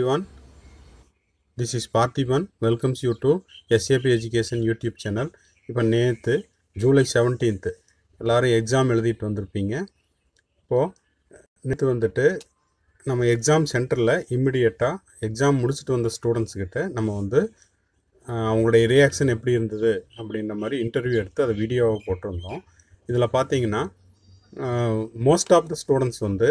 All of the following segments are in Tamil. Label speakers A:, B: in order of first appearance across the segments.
A: everyone. This is Parthiban. Welcomes you to SAP Education YouTube channel. இப்போ நேற்று ஜூலை செவன்டீன்த்து எல்லோரும் எக்ஸாம் எழுதிட்டு வந்திருப்பீங்க இப்போது நேற்று வந்துட்டு நம்ம எக்ஸாம் சென்டரில் இம்மிடியட்டாக எக்ஸாம் முடிச்சுட்டு வந்த ஸ்டூடெண்ட்ஸ்கிட்ட நம்ம வந்து ஆஹ், அவங்களுடைய ரியாக்ஷன் எப்படி இருந்தது அப்படின்ற மாதிரி இன்டர்வியூ எடுத்து அதை வீடியோவை போட்டிருந்தோம் இதில் பார்த்தீங்கன்னா மோஸ்ட் ஆஃப் த ஸ்டூடெண்ட்ஸ் வந்து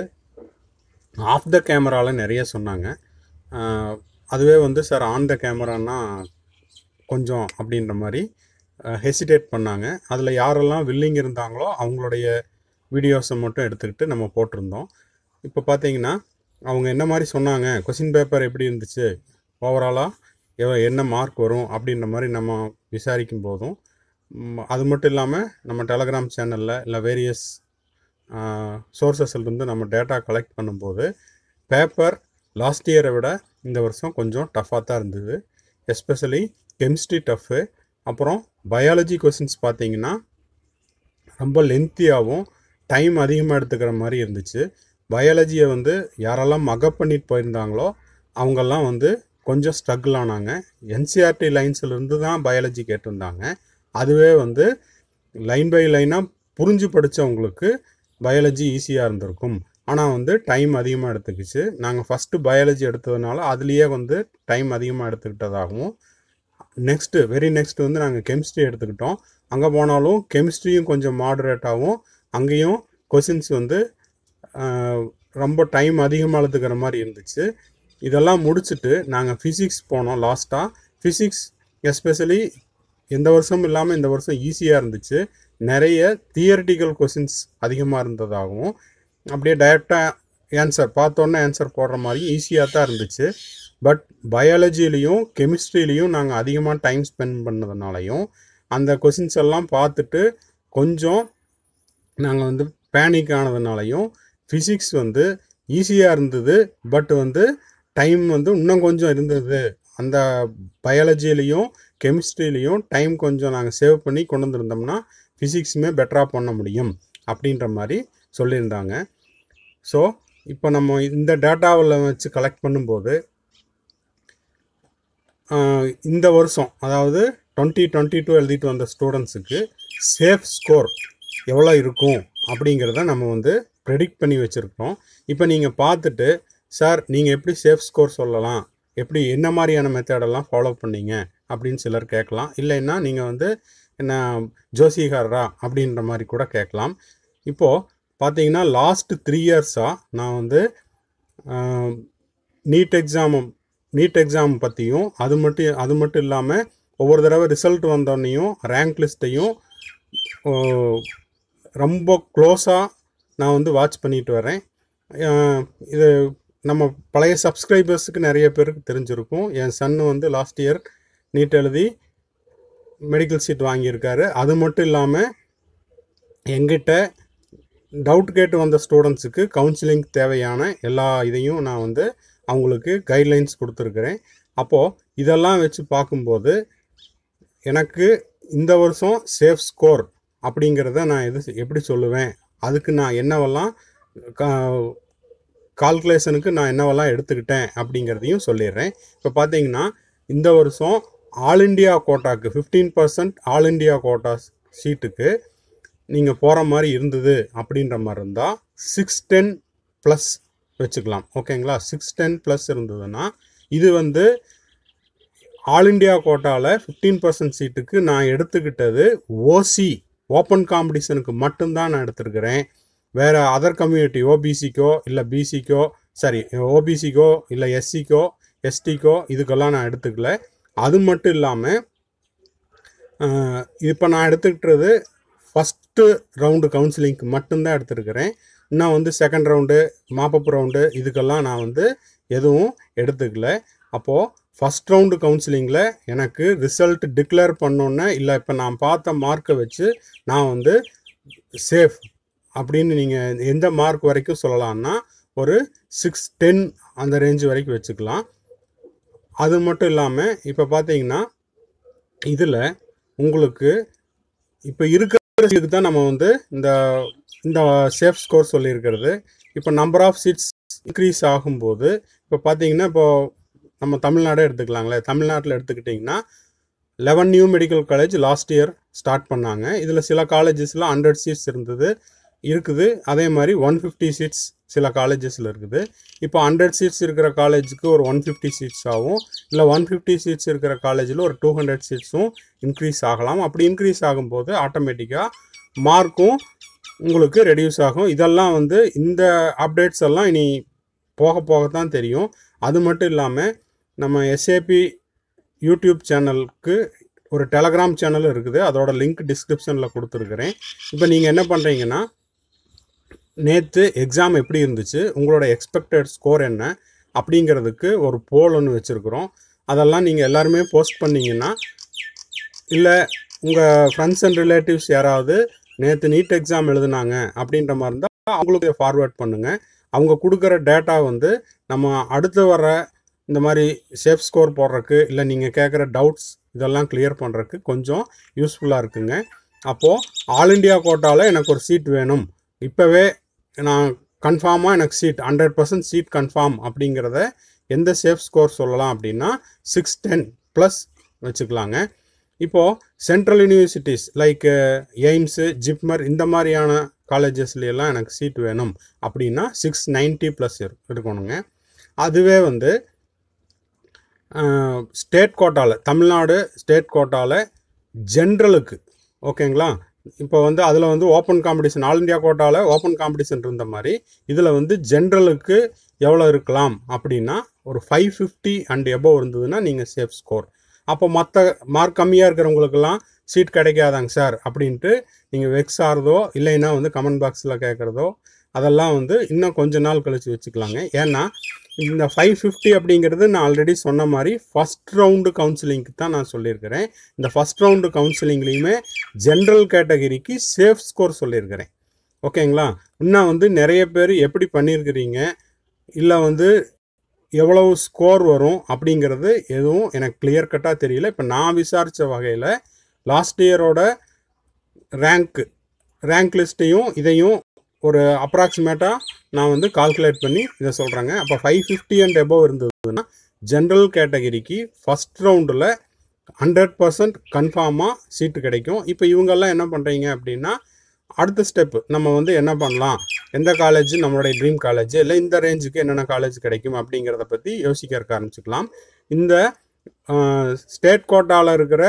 A: ஆஃப் த கேமராவில் நிறைய சொன்னாங்க ஆஹ் அதுவே வந்து சார் ஆன் த கேமரானா கொஞ்சம் அப்படின்ற மாதிரி ஹெசிடேட் பண்ணாங்க அதில் யாரெல்லாம் வில்லிங் இருந்தாங்களோ அவங்களுடைய வீடியோஸை மட்டும் எடுத்துக்கிட்டு நம்ம போட்டிருந்தோம் இப்போ பார்த்தீங்கன்னா அவங்க என்ன மாதிரி சொன்னாங்க கொஷின் பேப்பர் எப்படி இருந்துச்சு ஓவராலாக என்ன மார்க் வரும் அப்படின்ற மாதிரி நம்ம விசாரிக்கும் போதும் ம், அது மட்டும் இல்லாமல் நம்ம டெலகிராம் சேனலில் இல்லை வேரியஸ் சோர்சஸ்லேருந்து நம்ம டேட்டா கலெக்ட் பண்ணும்போது பேப்பர் லாஸ்ட் இயரை விட இந்த வருஷம் கொஞ்சம் டஃப்பாக தான் இருந்தது எஸ்பெஷலி கெமிஸ்ட்ரி டஃப்பு அப்புறம் பயாலஜி கொஷின்ஸ் பார்த்தீங்கன்னா ரொம்ப லென்த்தியாகவும் டைம் அதிகமாக எடுத்துக்கிற மாதிரி இருந்துச்சு பயாலஜியை வந்து யாரெல்லாம் மகப் பண்ணிட்டு போயிருந்தாங்களோ அவங்கெல்லாம் வந்து கொஞ்சம் ஸ்ட்ரகிள் ஆனாங்க என்சிஆர்டி லைன்ஸ்லேருந்து தான் பயாலஜி கேட்டிருந்தாங்க அதுவே வந்து லைன் பை லைனாக புரிஞ்சு படித்தவங்களுக்கு பயாலஜி ஈஸியாக இருந்திருக்கும் ஆனால் வந்து டைம் அதிகமாக எடுத்துக்கிச்சு நாங்கள் ஃபஸ்ட்டு பயாலஜி எடுத்ததுனால அதுலேயே வந்து டைம் அதிகமாக எடுத்துக்கிட்டதாகவும் நெக்ஸ்ட்டு வெரி நெக்ஸ்ட் வந்து நாங்கள் கெமிஸ்ட்ரி எடுத்துக்கிட்டோம் அங்கே போனாலும் கெமிஸ்ட்ரியும் கொஞ்சம் மாடரேட்டாகவும் அங்கேயும் கொஷின்ஸ் வந்து ஆஹ், ரொம்ப டைம் அதிகமாக எடுத்துக்கிற மாதிரி இருந்துச்சு இதெல்லாம் முடிச்சுட்டு நாங்கள் ஃபிசிக்ஸ் போனோம் லாஸ்ட்டாக ஃபிசிக்ஸ் எஸ்பெஷலி எந்த வருஷமும் இல்லாமல் இந்த வருஷம் ஈஸியாக இருந்துச்சு நிறைய தியரிட்டிக்கல் கொஷின்ஸ் அதிகமாக இருந்ததாகவும் அப்படியே டைரெக்டாக ஆன்சர் பார்த்தோன்னே ஆன்சர் போடுற மாதிரி ஈஸியாக தான் இருந்துச்சு பட் பயாலஜிலையும் கெமிஸ்ட்ரிலையும் நாங்கள் அதிகமாக டைம் ஸ்பெண்ட் பண்ணதுனாலையும் அந்த கொஷின்ஸ் எல்லாம் பார்த்துட்டு கொஞ்சம் நாங்கள் வந்து பேனிக் ஆனதுனாலையும் ஃபிசிக்ஸ் வந்து ஈஸியாக இருந்தது பட் வந்து டைம் வந்து இன்னும் கொஞ்சம் இருந்தது அந்த பயாலஜிலையும் கெமிஸ்ட்ரிலையும் டைம் கொஞ்சம் நாங்கள் சேவ் பண்ணி கொண்டு வந்திருந்தோம்னா ஃபிசிக்ஸுமே பெட்டராக பண்ண முடியும் அப்படின்ற மாதிரி சொல்லியிருந்தாங்க ஸோ இப்போ நம்ம இந்த டேட்டாவில் வச்சு கலெக்ட் பண்ணும்போது ஆஹ், இந்த வருஷம் அதாவது டுவெண்ட்டி டுவெண்ட்டி டூ எழுதிட்டு வந்த ஸ்டூடெண்ட்ஸுக்கு சேஃப் ஸ்கோர் எவ்வளோ இருக்கும் அப்படிங்கிறத நம்ம வந்து ப்ரெடிக்ட் பண்ணி வச்சுருக்கோம் இப்போ நீங்கள் பார்த்துட்டு சார் நீங்கள் எப்படி சேஃப் ஸ்கோர் சொல்லலாம் எப்படி என்ன மாதிரியான மெத்தடெல்லாம் ஃபாலோ பண்ணீங்க அப்படின்னு சிலர் கேட்கலாம் இல்லைன்னா நீங்கள் வந்து என்ன ஜோசிகாரரா அப்படின்ற மாதிரி கூட கேட்கலாம் இப்போது பார்த்தீங்கன்னா லாஸ்ட் த்ரீ இயர்ஸாக நான் வந்து நீட் எக்ஸாம் நீட் எக்ஸாம் பற்றியும் அது மட்டும் அது மட்டும் இல்லாமல் ஒவ்வொரு தடவை ரிசல்ட் வந்தோடனையும் ரேங்க் லிஸ்ட்டையும் ரொம்ப க்ளோஸாக நான் வந்து வாட்ச் பண்ணிட்டு வரேன் அஹ் இது நம்ம பழைய சப்ஸ்கிரைபர்ஸுக்கு நிறைய பேருக்கு தெரிஞ்சிருக்கும் என் சன்னு வந்து லாஸ்ட் இயர் நீட் எழுதி மெடிக்கல் சீட் வாங்கியிருக்காரு அது மட்டும் இல்லாமல் எங்கிட்ட டவுட் கேட்டு வந்த ஸ்டூடெண்ட்ஸுக்கு கவுன்சிலிங் தேவையான எல்லா இதையும் நான் வந்து அவங்களுக்கு கைட்லைன்ஸ் கொடுத்துருக்குறேன் அப்போது இதெல்லாம் வச்சு பார்க்கும்போது எனக்கு இந்த வருஷம் சேஃப் ஸ்கோர் அப்படிங்கிறத நான் எது எப்படி சொல்லுவேன் அதுக்கு நான் என்னவெல்லாம் கால்குலேஷனுக்கு நான் என்னவெல்லாம் எடுத்துக்கிட்டேன் அப்படிங்கிறதையும் சொல்லிடுறேன் இப்போ பார்த்தீங்கன்னா இந்த வருஷம் ஆல் இண்டியா கோட்டாக்கு fifteen percent all India quota சீட்டுக்கு நீங்கள் போகிற மாதிரி இருந்தது அப்படின்ற மாதிரி இருந்தால் சிக்ஸ் டென் ப்ளஸ் வச்சுக்கலாம் ஓகேங்களா சிக்ஸ் டென் ப்ளஸ் இருந்ததுன்னா இது வந்து ஆல் இண்டியா கோட்டாவில் ஃபிஃப்டீன் பர்சன்ட் சீட்டுக்கு நான் எடுத்துக்கிட்டது ஓசி ஓப்பன் காம்படிஷனுக்கு மட்டும்தான் நான் எடுத்திருக்கிறேன் வேறு அதர் கம்யூனிட்டி ஓபிசிக்கோ இல்லை பிசிக்கோ சாரி ஓபிசிக்கோ இல்லை எஸ்சிக்கோ எஸ்டிக்கோ இதுக்கெல்லாம் நான் எடுத்துக்கல அது மட்டும் இல்லாமல் இப்போ நான் எடுத்துக்கிட்டது ஃபஸ்ட்டு ரவுண்டு கவுன்சிலிங்க்கு மட்டும்தான் எடுத்துருக்கிறேன் இன்னும் வந்து செகண்ட் ரவுண்டு மாப்பப் ரவுண்டு இதுக்கெல்லாம் நான் வந்து எதுவும் எடுத்துக்கல அப்போது ஃபஸ்ட் ரவுண்டு கவுன்சிலிங்கில் எனக்கு ரிசல்ட் டிக்ளேர் பண்ணோன்னே இல்லை இப்போ நான் பார்த்த மார்க்கை வச்சு நான் வந்து சேஃப் அப்படின்னு நீங்கள் எந்த மார்க் வரைக்கும் சொல்லலாம்னா ஒரு சிக்ஸ் டென் அந்த ரேஞ்ச் வரைக்கும் வச்சுக்கலாம் அது மட்டும் இல்லாமல் இப்போ பார்த்தீங்கன்னா இதில் உங்களுக்கு இப்போ இருக்கிறதுக்கு தான் நம்ம வந்து இந்த இந்த சேஃப் ஸ்கோர் சொல்லியிருக்கிறது இப்போ நம்பர் ஆஃப் சீட்ஸ் இன்க்ரீஸ் ஆகும்போது இப்போ பார்த்தீங்கன்னா இப்போ நம்ம தமிழ்நாடே எடுத்துக்கலாங்களே தமிழ்நாட்டில் எடுத்துக்கிட்டிங்கன்னா eleven new medical college last year start பண்ணாங்க இதில் சில காலேஜஸில் ஹண்ட்ரட் சீட்ஸ் இருந்தது இருக்குது அதே மாதிரி ஒன் ஃபிஃப்டி சீட்ஸ் சில காலேஜஸில் இருக்குது இப்போ ஹண்ட்ரட் சீட்ஸ் இருக்கிற காலேஜுக்கு ஒரு ஒன் ஃபிஃப்டி சீட்ஸ் ஆகும் இல்லை ஒன் ஃபிஃப்டி சீட்ஸ் இருக்கிற காலேஜில் ஒரு டூ ஹண்ட்ரட் சீட்ஸும் இன்க்ரீஸ் ஆகலாம் அப்படி இன்க்ரீஸ் ஆகும்போது ஆட்டோமேட்டிக்காக மார்க்கும் உங்களுக்கு ரெடியூஸ் ஆகும் இதெல்லாம் வந்து இந்த அப்டேட்ஸ் எல்லாம் இனி போக போக தான் தெரியும் அது மட்டும் இல்லாமல் நம்ம எஸ்ஏபி யூடியூப் சேனலுக்கு ஒரு டெலகிராம் சேனல் இருக்குது அதோட லிங்க் டிஸ்கிரிப்ஷனில் கொடுத்துருக்குறேன் இப்போ நீங்கள் என்ன பண்ணுறீங்கன்னா நேற்று எக்ஸாம் எப்படி இருந்துச்சு உங்களோட எக்ஸ்பெக்டட் ஸ்கோர் என்ன அப்படிங்கிறதுக்கு ஒரு போல் ஒன்று வச்சுருக்குறோம் அதெல்லாம் நீங்கள் எல்லாருமே போஸ்ட் பண்ணிங்கன்னா இல்லை உங்கள் ஃப்ரெண்ட்ஸ் அண்ட் ரிலேட்டிவ்ஸ் யாராவது நேற்று நீட் எக்ஸாம் எழுதுனாங்க அப்படின்ற மாதிரி இருந்தால் அவங்களுக்கு ஃபார்வேர்ட் பண்ணுங்கள் அவங்க கொடுக்குற டேட்டா வந்து நம்ம அடுத்து வர இந்த மாதிரி சேஃப் ஸ்கோர் போடுறதுக்கு இல்லை நீங்கள் கேட்குற டவுட்ஸ் இதெல்லாம் கிளியர் பண்ணுறதுக்கு கொஞ்சம் யூஸ்ஃபுல்லாக இருக்குங்க அப்போது ஆல் இண்டியா கோட்டாவில் எனக்கு ஒரு சீட் வேணும் இப்போவே நான் கன்ஃபார்மாக எனக்கு seat hundred percent seat confirm அப்படிங்கிறத எந்த சேஃப் ஸ்கோர் சொல்லலாம் அப்படின்னா சிக்ஸ் டென் ப்ளஸ் வச்சுக்கலாங்க இப்போது central universities like AIIMS JIPMER இந்த மாதிரியான காலேஜஸ்ல எல்லாம் எனக்கு சீட் வேணும் அப்படின்னா சிக்ஸ் நைன்ட்டி ப்ளஸ் இருக்கணுங்க அதுவே வந்து ஸ்டேட் கோட்டாவில் தமிழ்நாடு ஸ்டேட் கோட்டாவில் ஜென்ரலுக்கு ஓகேங்களா இப்போ வந்து அதில் வந்து ஓப்பன் காம்படிஷன் ஆல் இண்டியா கோட்டாவில் ஓப்பன் காம்படிஷன் இருந்த மாதிரி இதில் வந்து ஜென்ரலுக்கு எவ்வளோ இருக்கலாம் அப்படின்னா ஒரு ஃபைவ் ஃபிஃப்டி அண்ட் எபோவ் இருந்ததுன்னா நீங்கள் சேஃப் ஸ்கோர் அப்போ மற்ற மார்க் கம்மியாக இருக்கிறவங்களுக்கெல்லாம் சீட் கிடைக்காதாங்க சார் அப்படின்ட்டு நீங்கள் வெக்ஸ் ஆகிறதோ இல்லைன்னா வந்து கமெண்ட் பாக்ஸில் கேட்குறதோ அதெல்லாம் வந்து இன்னும் கொஞ்ச நாள் கழித்து வச்சுக்கலாங்க ஏன்னா இந்த ஃபைவ் ஃபிஃப்டி அப்படிங்கிறது நான் ஆல்ரெடி சொன்ன மாதிரி ஃபஸ்ட் ரவுண்டு கவுன்சிலிங்க்கு தான் நான் சொல்லியிருக்கிறேன் இந்த ஃபஸ்ட் ரவுண்டு கவுன்சிலிங்லேயுமே ஜென்ரல் கேட்டகரிக்கு சேஃப் ஸ்கோர் சொல்லியிருக்கிறேன் ஓகேங்களா இன்னும் வந்து நிறைய பேர் எப்படி பண்ணியிருக்கிறீங்க இல்லை வந்து எவ்வளவு ஸ்கோர் வரும் அப்படிங்கிறது எதுவும் எனக்கு கிளியர் கட்டாக தெரியல இப்போ நான் விசாரித்த வகையில் லாஸ்ட் இயரோட ரேங்க்கு ரேங்க் லிஸ்ட்டையும் இதையும் ஒரு அப்ராக்சிமேட்டாக நான் வந்து கால்குலேட் பண்ணி இதை சொல்கிறேங்க அப்போ ஃபைவ் ஃபிஃப்டி அண்ட் எபோவ் இருந்ததுன்னா ஜென்ரல் கேட்டகரிக்கு ஃபஸ்ட் ரவுண்டில் ஹண்ட்ரட் பர்சன்ட் கன்ஃபார்மாக சீட்டு கிடைக்கும் இப்போ இவங்கெல்லாம் என்ன பண்ணுறீங்க அப்படின்னா அடுத்த ஸ்டெப்பு நம்ம வந்து என்ன பண்ணலாம் எந்த காலேஜ் நம்மளுடைய ட்ரீம் காலேஜ் இல்லை இந்த ரேஞ்சுக்கு என்னென்ன காலேஜ் கிடைக்கும் அப்படிங்கிறத பற்றி யோசிக்க ஆரம்பிச்சுக்கலாம் இந்த ஸ்டேட் கோட்டாவில் இருக்கிற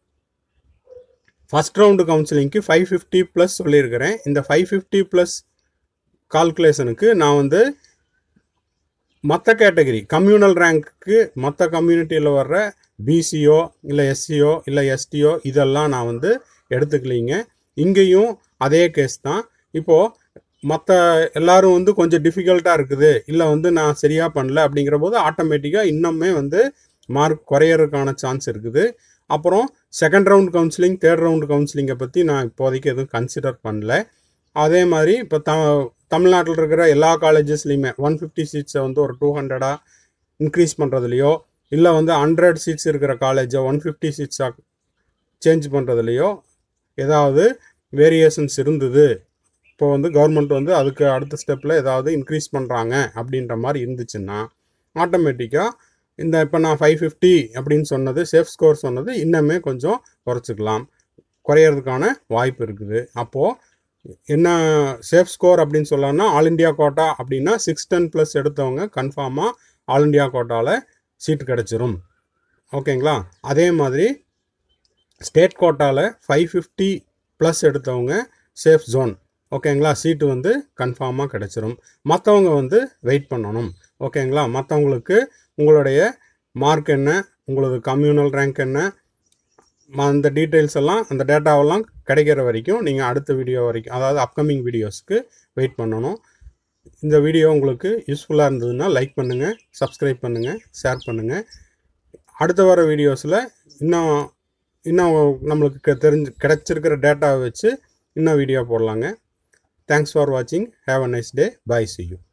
A: ஃபஸ்ட் ரவுண்டு கவுன்சிலிங்க்கு ஃபைவ் ஃபிஃப்டி ப்ளஸ் சொல்லியிருக்கிறேன் இந்த ஃபைவ் ஃபிஃப்டி ப்ளஸ் கால்குலேஷனுக்கு நான் வந்து மற்ற கேட்டகரி கம்யூனல் ரேங்க்கு மற்ற கம்யூனிட்டியில் வர்ற பிசிஓ இல்லை எஸ்சிஓ இல்லை எஸ்டிஓ இதெல்லாம் நான் வந்து எடுத்துக்கலிங்க இங்கேயும் அதே கேஸ் தான் இப்போது மற்ற எல்லாரும் வந்து கொஞ்சம் டிஃபிகல்ட்டாக இருக்குது இல்லை வந்து நான் சரியாக பண்ணல அப்படிங்கிற போது ஆட்டோமேட்டிக்காக இன்னுமே வந்து மார்க் குறையறதுக்கான சான்ஸ் இருக்குது அப்புறம் second round counselling third round கவுன்சிலிங்கை பற்றி நான் இப்போதைக்கு எதுவும் கன்சிடர் பண்ணல அதே மாதிரி இப்போ த தமிழ்நாட்டில் இருக்கிற எல்லா காலேஜஸ்லையுமே ஒன் ஃபிஃப்டி சீட்ஸை வந்து ஒரு டூ ஹண்ட்ரடாக இன்க்ரீஸ் பண்ணுறதுலையோ இல்லை வந்து ஹண்ட்ரட் சீட்ஸ் இருக்கிற காலேஜை ஒன் ஃபிஃப்டி சீட்ஸாக சேஞ்ச் பண்ணுறதுலையோ ஏதாவது வேரியேஷன்ஸ் இருந்தது இப்போ வந்து கவர்மெண்ட் வந்து அதுக்கு அடுத்த ஸ்டெப்பில் ஏதாவது இன்க்ரீஸ் பண்ணுறாங்க அப்படின்ற மாதிரி இருந்துச்சுன்னா ஆட்டோமேட்டிக்காக இந்த இப்போ நான் ஃபைவ் ஃபிஃப்டி அப்படின்னு சொன்னது சேஃப் ஸ்கோர் சொன்னது இன்னுமே கொஞ்சம் குறைச்சிக்கலாம் குறையிறதுக்கான வாய்ப்பு இருக்குது அப்போது என்ன சேஃப் ஸ்கோர் அப்படின்னு சொல்லலாம்னா ஆல் இண்டியா கோட்டா அப்படின்னா சிக்ஸ் டென் ப்ளஸ் எடுத்தவங்க கன்ஃபார்மாக ஆல் இண்டியா கோட்டாவில் சீட்டு கிடச்சிரும் ஓகேங்களா அதே மாதிரி ஸ்டேட் கோட்டாவில் ஃபைவ் ஃபிஃப்டி ப்ளஸ் எடுத்தவங்க சேஃப் ஜோன் ஓகேங்களா சீட்டு வந்து கன்ஃபார்மாக கிடச்சிரும் மற்றவங்க வந்து வெயிட் பண்ணணும் ஓகேங்களா மற்றவங்களுக்கு உங்களுடைய மார்க் என்ன உங்களது கம்யூனல் ரேங்க் என்ன அந்த டீட்டெயில்ஸ் எல்லாம் அந்த டேட்டாவெல்லாம் கிடைக்கிற வரைக்கும் நீங்கள் அடுத்த வீடியோ வரைக்கும் அதாவது அப்கமிங் வீடியோஸ்க்கு வெயிட் பண்ணணும் இந்த வீடியோ உங்களுக்கு யூஸ்ஃபுல்லாக இருந்ததுன்னா லைக் பண்ணுங்கள் சப்ஸ்கிரைப் பண்ணுங்கள் ஷேர் பண்ணுங்கள் அடுத்த வர வீடியோஸில் இன்னும் இன்னும் நம்மளுக்கு தெரிஞ்சு கிடச்சிருக்கிற டேட்டாவை வச்சு இன்னும் வீடியோ போடலாங்க தேங்க்ஸ் ஃபார் வாட்சிங் have a nice day bye see you